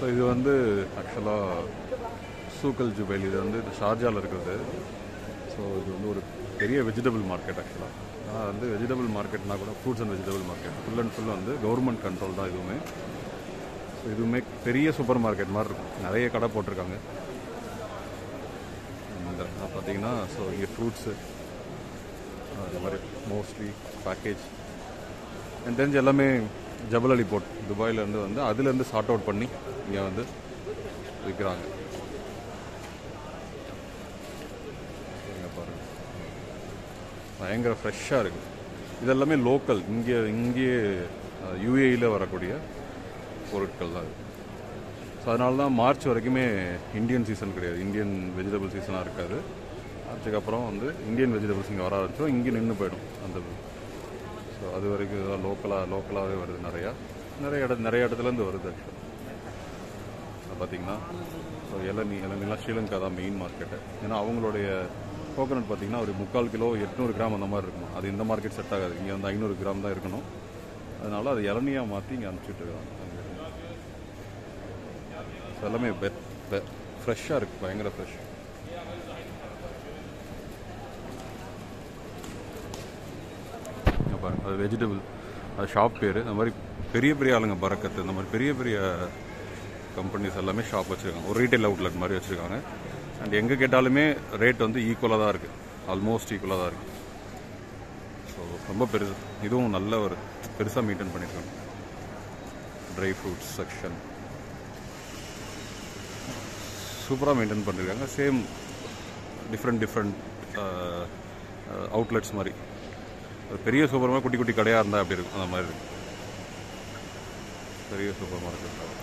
so இது வந்து ஆக்சுவலாக சூக்கல் ஜுபைல் இது வந்து ஷார்ஜாவில் இருக்கிறது ஸோ இது வந்து ஒரு பெரிய வெஜிடபிள் மார்க்கெட் ஆக்சுவலாக நான் வந்து வெஜிடபிள் மார்க்கெட்னா கூட fruits and vegetable market full and full வந்து கவர்மெண்ட் கண்ட்ரோல் தான் இதுவுமே ஸோ இதுவுமே பெரிய சூப்பர் மார்க்கெட் மாதிரி இருக்கும் நிறைய கடை போட்டிருக்காங்க இந்த பார்த்தீங்கன்னா ஸோ இங்கே ஃப்ரூட்ஸு அது மாதிரி மோஸ்ட்லி பேக்கேஜ் எனக்கு தெரிஞ்சு எல்லாமே ஜபல் அலி போர்ட் துபாயிலேருந்து வந்து அதுலேருந்து சார்ட் அவுட் பண்ணி இங்கே வந்து விற்கிறாங்க இங்கே பாருங்க பயங்கர ஃப்ரெஷ்ஷாக இருக்குது இதெல்லாமே லோக்கல் இங்கே இங்கேயே யூஏயில் வரக்கூடிய பொருட்கள் தான் இது ஸோ அதனால தான் மார்ச் வரைக்குமே இந்தியன் சீசன் கிடையாது இந்தியன் வெஜிடபிள் சீசனாக இருக்காது மார்ச்சுக்கு அப்புறம் வந்து இந்தியன் வெஜிடபிள்ஸ் இங்கே வர ஆரம்பிச்சோம் இங்கே நின்று போயிடும் அந்த ஸோ அது வரைக்கும் இதெல்லாம் லோக்கலாக லோக்கலாகவே வருது நிறையா நிறைய இட நிறைய இடத்துலேருந்து வருது ஆக்சுவலாக பார்த்தீங்கன்னா ஸோ இளநீ இளநீலாம் ஸ்ரீலங்கா தான் மெயின் மார்க்கெட்டு ஏன்னா அவங்களுடைய கோகனட் பார்த்தீங்கன்னா ஒரு முக்கால் கிலோ எட்நூறு கிராம் அந்த மாதிரி இருக்கும் அது இந்த மார்க்கெட் செட் ஆகாது இங்கே வந்து ஐநூறு கிராம் தான் இருக்கணும் அதனால அது இளநியாக மாற்றி இங்கே அனுப்பிச்சிட்டு இருக்காங்க ஸோ எல்லாமே ஃப்ரெஷ்ஷாக இருக்குது பயங்கர ஃப்ரெஷ் பாருங்க அது வெஜிடபிள் அது ஷாப் பேர் இந்த மாதிரி பெரிய பெரிய ஆளுங்க பறக்கத்து இந்த மாதிரி பெரிய பெரிய கம்பெனிஸ் எல்லாமே ஷாப் வச்சுருக்காங்க ஒரு ரீட்டைல் அவுட்லெட் மாதிரி வச்சுருக்காங்க அண்ட் எங்கே கேட்டாலுமே ரேட் வந்து ஈக்குவலாக தான் இருக்குது ஆல்மோஸ்ட் ஈக்குவலாக தான் இருக்குது ஸோ ரொம்ப பெருசு இதுவும் நல்ல ஒரு பெருசாக மெயின்டைன் பண்ணியிருக்காங்க ட்ரை ஃப்ரூட்ஸ் செக்ஷன் சூப்பராக மெயின்டைன் பண்ணியிருக்காங்க சேம் டிஃப்ரெண்ட் டிஃப்ரெண்ட் அவுட்லெட்ஸ் மாதிரி ஒரு பெரிய சூப்பர் மார்க்கெட் குட்டி குட்டி கடையாக இருந்தால் அப்படி இருக்கும் அந்த மாதிரி இருக்கு பெரிய சூப்பர் மார்க்கெட்